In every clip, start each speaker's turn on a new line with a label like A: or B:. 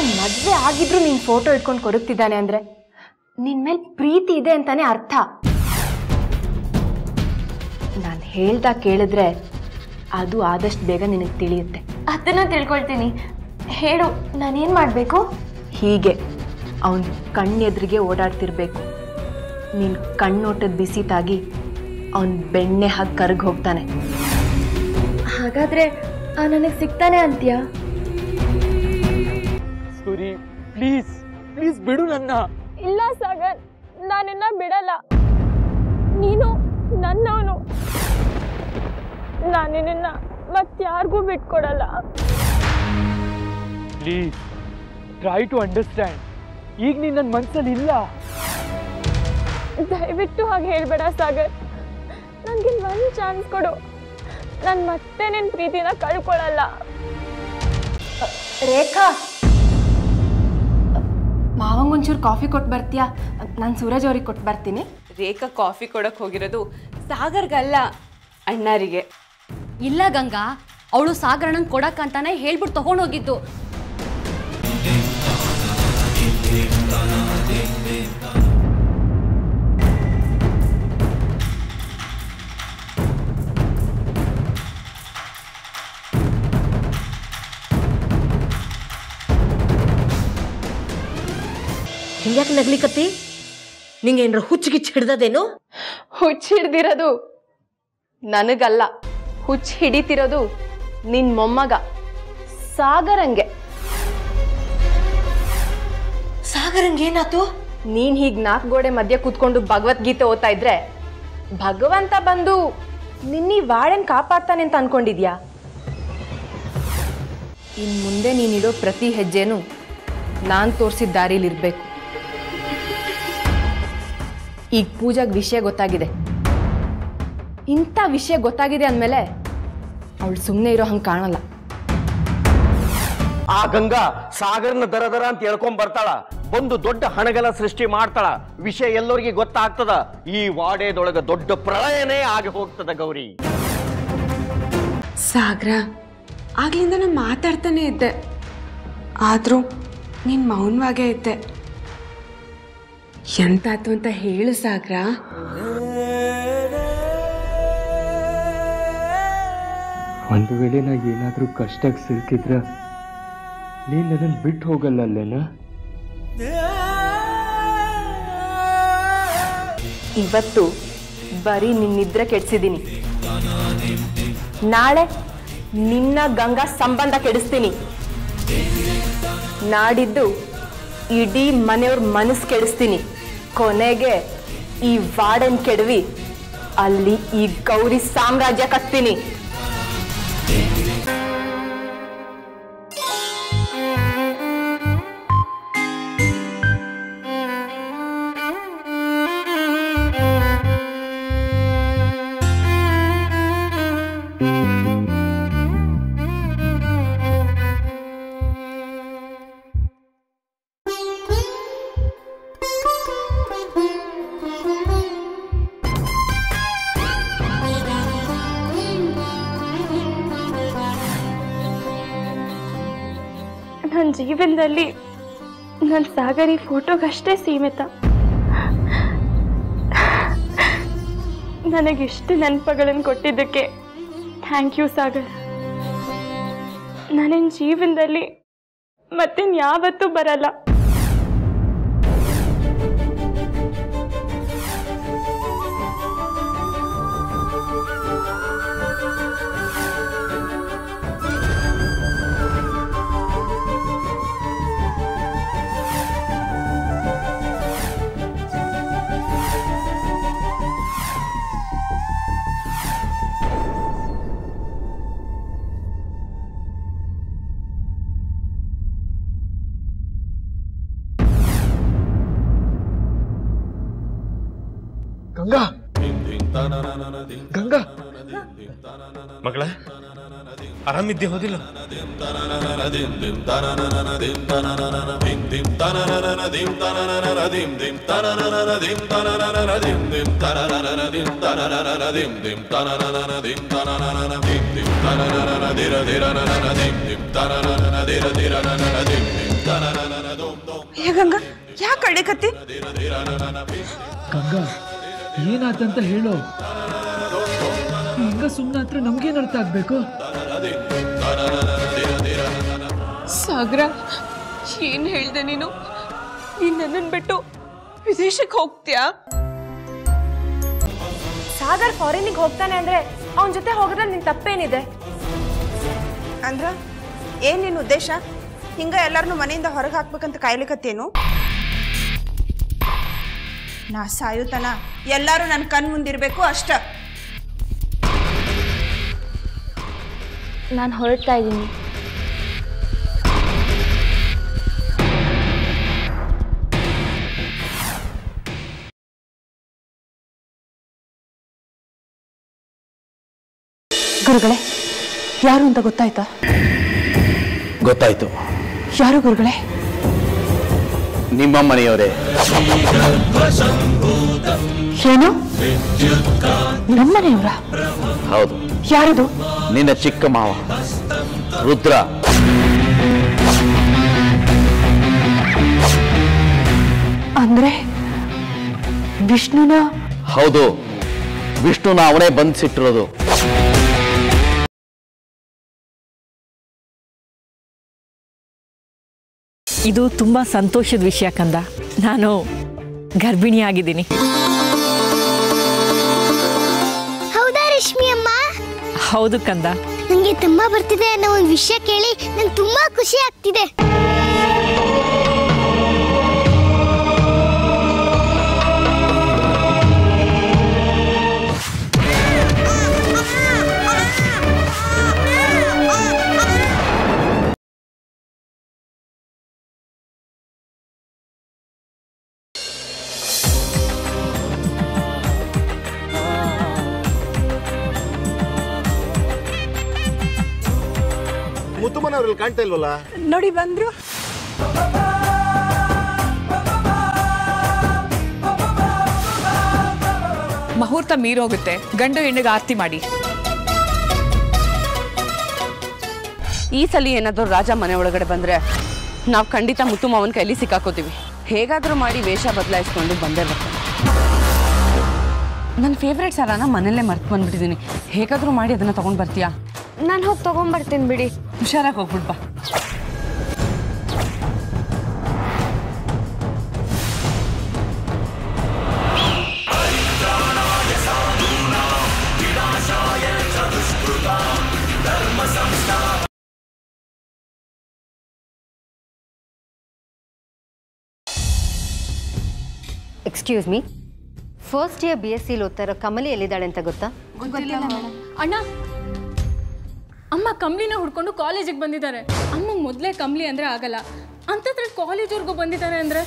A: ಮದುವೆ ಆಗಿದ್ರು ನಿನ್ ಫೋಟೋ ಇಟ್ಕೊಂಡು ಕೊರಗ್ತಿದ್ದಾನೆ ಅಂದ್ರೆ ನಿನ್ ಮೇಲೆ ಪ್ರೀತಿ ಇದೆ ಅಂತಾನೆ ಅರ್ಥ ನಾನು ಹೇಳ್ದ ಕೇಳಿದ್ರೆ ಅದು ಆದಷ್ಟು ಬೇಗ ನಿನಗೆ ತಿಳಿಯುತ್ತೆ
B: ಅದನ್ನ ತಿಳ್ಕೊಳ್ತೀನಿ ಹೇಳು ನಾನೇನ್ ಮಾಡ್ಬೇಕು
A: ಹೀಗೆ ಅವನ ಕಣ್ಣೆದ್ರಿಗೆ ಓಡಾಡ್ತಿರ್ಬೇಕು ನಿನ್ನ ಕಣ್ಣೋಟದ ಬಿಸಿ ತಾಗಿ ಅವನ ಬೆಣ್ಣೆ ಹಾಕಿ ಕರಗಿ ಹೋಗ್ತಾನೆ
B: ಹಾಗಾದ್ರೆ ನನಗೆ ಸಿಗ್ತಾನೆ ಅಂತ್ಯಾ
C: ಸೂರಿ ಪ್ಲೀಸ್ ಪ್ಲೀಸ್ ಬಿಡು ನನ್ನ
B: ಇಲ್ಲ ಸಾಗರ್ ನಾನಿನ್ನ ಬಿಡಲ್ಲ ನೀನು ನನ್ನವನು ನಾನು ನಿನ್ನ ಮತ್ತಾರಿಗೂ ಬಿಟ್ಕೊಡಲ್ಲ
C: ಪ್ಲೀಸ್ ಟ್ರೈ ಟು ಅಂಡರ್ಸ್ಟ್ಯಾಂಡ್ ಈಗ ನೀನು ನನ್ನ ಮನಸ್ಸಲ್ಲಿ ಇಲ್ಲ
B: ದಯವಿಟ್ಟು ಹಾಗೆ ಹೇಳ್ಬೇಡ ಸಾಗರ್ ನನಗೆ ಒಂದು ಚಾನ್ಸ್ ಕೊಡು ನಾನು ಮತ್ತೆ ನಿನ್ನ ಪ್ರೀತಿನ ಕಳ್ಕೊಳ್ಳಲ್ಲ
A: ರೇಖಾ ಮಾವಂಗೊಂಚೂರು ಕಾಫಿ ಕೊಟ್ಟು ಬರ್ತೀಯಾ ನಾನು ಸೂರಜ್ ಅವ್ರಿಗೆ ಕೊಟ್ಟು ಬರ್ತೀನಿ
D: ರೇಖಾ ಕಾಫಿ ಕೊಡಕ್ ಹೋಗಿರೋದು ಸಾಗರ್ಗಲ್ಲ ಅಣ್ಣರಿಗೆ
E: ಇಲ್ಲ ಗಂಗಾ ಅವಳು ಸಾಗರಣ್ಣಂಗೆ ಕೊಡಕ್ಕಂತಾನೆ ಹೇಳ್ಬಿಟ್ಟು ತಗೊಂಡೋಗಿದ್ದು
F: ಹಿಂಗ್ಯಾಕೆ ನಗ್ಲಿಕತ್ತಿ ನಿಂಗೆ ಏನ್ರ ಹುಚ್ಚು ಗಿಚ್ಚು ಹಿಡ್ದದೇನು
A: ಹುಚ್ಚು ಹಿಡ್ದಿರೋದು ನನಗಲ್ಲ ಹುಚ್ಚು ಹಿಡಿತಿರೋದು ನಿನ್ ಮೊಮ್ಮಗ ಸಾಗರಂಗೆ
F: ಸಾಗರಂಗೆ ಏನಾತು
A: ನೀನ್ ಹೀಗ್ ನಾಲ್ಕು ಗೋಡೆ ಮಧ್ಯೆ ಕೂತ್ಕೊಂಡು ಭಗವದ್ಗೀತೆ ಓದ್ತಾ ಇದ್ರೆ ಭಗವಂತ ಬಂದು ನಿನ್ನೀ ವಾಳೆನ್ ಕಾಪಾಡ್ತಾನೆ ಅಂತ ಅನ್ಕೊಂಡಿದ್ಯಾ ಇನ್ ಮುಂದೆ ನೀನಿಡೋ ಪ್ರತಿ ಹೆಜ್ಜೆನೂ ನಾನ್ ತೋರಿಸಿದ ದಾರಿಲಿರ್ಬೇಕು ಈಗ ಪೂಜಾಗ್ ವಿಷಯ ಗೊತ್ತಾಗಿದೆ ಇಂಥ ವಿಷಯ ಗೊತ್ತಾಗಿದೆ ಅಂದಮೇಲೆ ಅವಳು ಸುಮ್ಮನೆ ಇರೋ ಹಂಗೆ ಕಾಣಲ್ಲ
G: ಆ ಗಂಗಾ ಸಾಗರನ ದರ ದರ ಅಂತ ಹೇಳ್ಕೊಂಡ್ ಬರ್ತಾಳ ಬಂದು ದೊಡ್ಡ ಹಣಗಲ ಸೃಷ್ಟಿ ಮಾಡ್ತಾಳ ವಿಷಯ ಎಲ್ಲರಿಗೆ ಗೊತ್ತಾಗ್ತದ ಈ ವಾಡೆದೊಳಗ ದೊಡ್ಡ ಪ್ರಳಯನೇ ಆಗಿ ಹೋಗ್ತದ ಗೌರಿ
H: ಸಾಗರ ಆಗ್ಲಿಂದ ನಾನು ಮಾತಾಡ್ತಾನೆ ಇದ್ದೆ ಆದರೂ ನೀನು ಮೌನವಾಗೇ ಇದ್ದೆ ಎಂತಾತು ಅಂತ ಹೇಳು ಸಾಗರ
C: ಒಂದು ವೇಳೆ ನಾ ಏನಾದರೂ ಕಷ್ಟಕ್ಕೆ ಸಿಲುಕಿದ್ರ ನೀನು ನನ್ನನ್ನು ಬಿಟ್ಟು ಹೋಗಲ್ಲ ಅಲ್ಲೇನಾ
A: ಇವತ್ತು ಬರೀ ನಿನ್ನಿದ್ರೆ ಕೆಡ್ಸಿದ್ದೀನಿ ನಾಳೆ ನಿನ್ನ ಗಂಗಾ ಸಂಬಂಧ ಕೆಡಿಸ್ತೀನಿ ನಾಡಿದ್ದು ಇಡೀ ಮನೆಯವ್ರ ಮನಸ್ಸು ಕೆಡಿಸ್ತೀನಿ ಕೊನೆಗೆ ಈ ವಾರ್ಡನ್ ಕೆಡವಿ ಅಲ್ಲಿ ಈ ಗೌರಿ ಸಾಮ್ರಾಜ್ಯ ಕಟ್ತೀನಿ
B: ನನ್ನ ಜೀವನದಲ್ಲಿ ನನ್ನ ಸಾಗರಿ ಫೋಟೋಗಷ್ಟೇ ಸೀಮಿತ ನನಗಿಷ್ಟು ನೆನಪುಗಳನ್ನು ಕೊಟ್ಟಿದ್ದಕ್ಕೆ ಥ್ಯಾಂಕ್ ಯು ಸಾಗರ್ ನನ್ನ ಜೀವನದಲ್ಲಿ ಮತ್ತಿನ್ ಯಾವತ್ತೂ ಬರಲ್ಲ
C: ಗಂಗಾ ಗಂಗಾ
I: ಮಗಳ ಆರಾಮಿದ್ದೆ ಹೋದಿಲ್ಲ
J: ಧಿರ ಧಿರ
H: ಏ ಗಂಗಾ ಯಾಕೆ ಅಳಿಕತ್ತಿ
J: ಗಂಗಾ ಏನಾತಂತ ಹೇಳು ಹಿಂಗ ಸುಮ್ಮನೆ ಹತ್ರ ನಮ್ಗೇನ್ ಅರ್ಥ ಆಗ್ಬೇಕು
H: ಸಾಗರ ಏನ್ ಹೇಳ್ದೆ ನೀನು ನೀನ್ ನನ್ನನ್ ಬಿಟ್ಟು ವಿದೇಶಕ್ಕೆ ಹೋಗ್ತೀಯಾ
B: ಸಾಗರ್ ಫಾರಿನಿಗೆ ಹೋಗ್ತಾನೆ ಅಂದ್ರೆ ಅವನ ಜೊತೆ ಹೋಗೋದ್ರಲ್ಲಿ ನಿನ್ ತಪ್ಪೇನಿದೆ
K: ಅಂದ್ರ ಏನ್ ನಿನ್ನ ಉದ್ದೇಶ ಹಿಂಗ ಎಲ್ಲಾರನು ಮನೆಯಿಂದ ಹೊರಗೆ ಹಾಕ್ಬೇಕಂತ ಕಾಯ್ಲಿಕತ್ತೇನು ನಾ ಸಾಯುತನ ಎಲ್ಲಾರು ನನ್ನ ಕಣ್ ಮುಂದಿರ್ಬೇಕು ಅಷ್ಟ
B: ನಾನು ಹೊರಡ್ತಾ ಇದ್ದೀನಿ
A: ಗುರುಗಳೇ ಯಾರು ಅಂತ ಗೊತ್ತಾಯ್ತಾ
G: ಗೊತ್ತಾಯ್ತು
A: ಯಾರು ಗುರುಗಳೇ
G: ನಿಮ್ಮ ಮನೆಯವರೇ
A: ಏನು ನಮ್ಮನೆಯವರ
G: ಹೌದು
A: ಯಾರದು
G: ನಿನ್ನ ಚಿಕ್ಕ ಮಾವ ರುದ್ರ
A: ಅಂದ್ರೆ ವಿಷ್ಣುನ
G: ಹೌದು ವಿಷ್ಣುನ ಅವನೇ ಬಂಧಿಸಿಟ್ಟಿರೋದು
L: ಇದು ತುಂಬ ಸಂತೋಷದ ವಿಷಯ ಕಂದ ನಾನು ಗರ್ಭಿಣಿಯಾಗಿದ್ದೀನಿ
M: ಹೌದಾ ರಶ್ಮಿ ಅಮ್ಮ
L: ಹೌದು ಕಂದ
M: ನಂಗೆ ತುಂಬಾ ಬರ್ತಿದೆ ಅನ್ನೋ ಒಂದು ವಿಷಯ ಕೇಳಿ ನಂಗೆ ತುಂಬಾ ಖುಷಿ ಆಗ್ತಿದೆ
N: ಮುತ್ತುಮನವ್ರಲ್ಲಿ ಕಾಣ್ತಾ ಇಲ್ವಲ್ಲ
K: ನೋಡಿ ಬಂದ್ರು
L: ಮುಹೂರ್ತ ಮೀರೋಗುತ್ತೆ ಗಂಡು ಹೆಣ್ಣಿಗೆ ಆರತಿ ಮಾಡಿ
D: ಈ ಸಲ ಏನಾದರೂ ರಾಜ ಮನೆ ಒಳಗಡೆ ಬಂದ್ರೆ ನಾವು ಖಂಡಿತ ಮುತ್ತು ಮಾವನ ಕೈಲಿ ಸಿಕ್ಕಾಕೋತೀವಿ ಹೇಗಾದರೂ ಮಾಡಿ ವೇಷ ಬದಲಾಯಿಸ್ಕೊಂಡು ಬಂದೇ ಬರ್ತಾನೆ ನನ್ನ ಫೇವ್ರೆಟ್ ಸಾರನ ಮನೆಯಲ್ಲೇ ಮರ್ತು ಬಂದ್ಬಿಟ್ಟಿದ್ದೀನಿ ಹೇಗಾದರೂ ಮಾಡಿ ಅದನ್ನ ತಗೊಂಡ್ ಬರ್ತೀಯಾ
B: ನಾನು ಹೋಗಿ ತಗೊಂಬರ್ತೀನಿ ಬಿಡಿ
D: ಹುಷಾರಾಗಿ ಹೋಗ್ಬಿಡ್ಬಾ
O: excuse me first year B S ಸಿಲಿ ಓದ್ತಾ ಇರೋ ಕಮಲಿ ಎಲ್ಲಿದ್ದಾಳೆ ಅಂತ ಗೊತ್ತಾ
E: ಅಣ್ಣ ಅಮ್ಮ ಕಂಬ್ಲಿನ ಹುಡ್ಕೊಂಡು ಕಾಲೇಜಿಗೆ ಬಂದಿದ್ದಾರೆ ಅಮ್ಮಂಗೆ ಮೊದಲೇ ಕಂಬ್ಲಿ ಅಂದರೆ ಆಗಲ್ಲ ಅಂತಂದ್ರೆ ಕಾಲೇಜ್ವರೆಗೂ ಬಂದಿದ್ದಾರೆ ಅಂದರೆ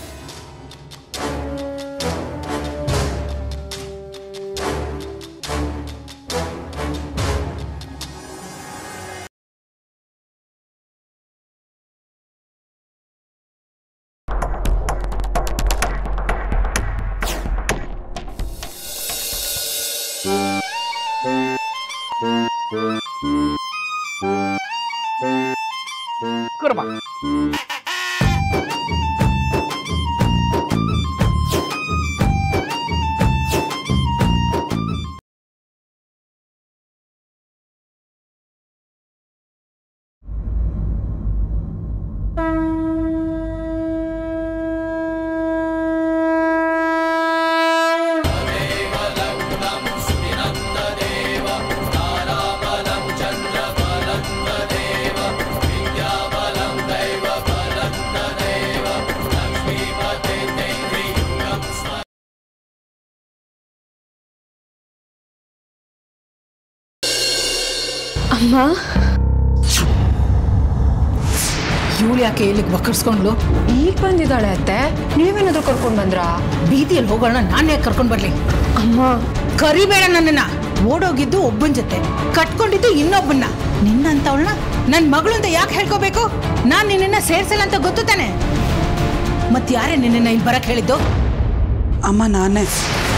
G: ಕುರ್ಮ
F: ಅಮ್ಮ ಇವಳು ಯಾಕೆ ಇಲ್ಲಿಗೆ ಬಕ್ಕರ್ಸ್ಕೊಂಡ್ಲು ಈಗ ಬಂದಿದ್ದಾಳೆ ಅತ್ತೆ ನೀವೇನಾದ್ರೂ ಕರ್ಕೊಂಡ್ ಬಂದ್ರಾ ಬೀದಿಯಲ್ಲಿ ಹೋಗೋಣ ನಾನು ಯಾಕೆ ಕರ್ಕೊಂಡ್ ಬರ್ಲಿ ಅಮ್ಮ ಕರಿಬೇಡ ನನ್ನನ್ನ ಓಡೋಗಿದ್ದು ಒಬ್ಬನ ಜೊತೆ ಕಟ್ಕೊಂಡಿದ್ದು ಇನ್ನೊಬ್ಬನ್ನ ನಿನ್ನಂತವಳನ್ನ ನನ್ನ ಮಗಳು ಅಂತ ಯಾಕೆ ಹೇಳ್ಕೋಬೇಕು ನಾನ್ ನಿನ್ನನ್ನ ಸೇರ್ಸಲ್ಲ ಅಂತ ಗೊತ್ತು ತಾನೆ ಮತ್ ಯಾರೇ ನಿನ್ನನ್ನ ಇಲ್ಲಿ ಬರಕ್ ಹೇಳಿದ್ದು
H: ಅಮ್ಮ ನಾನೇ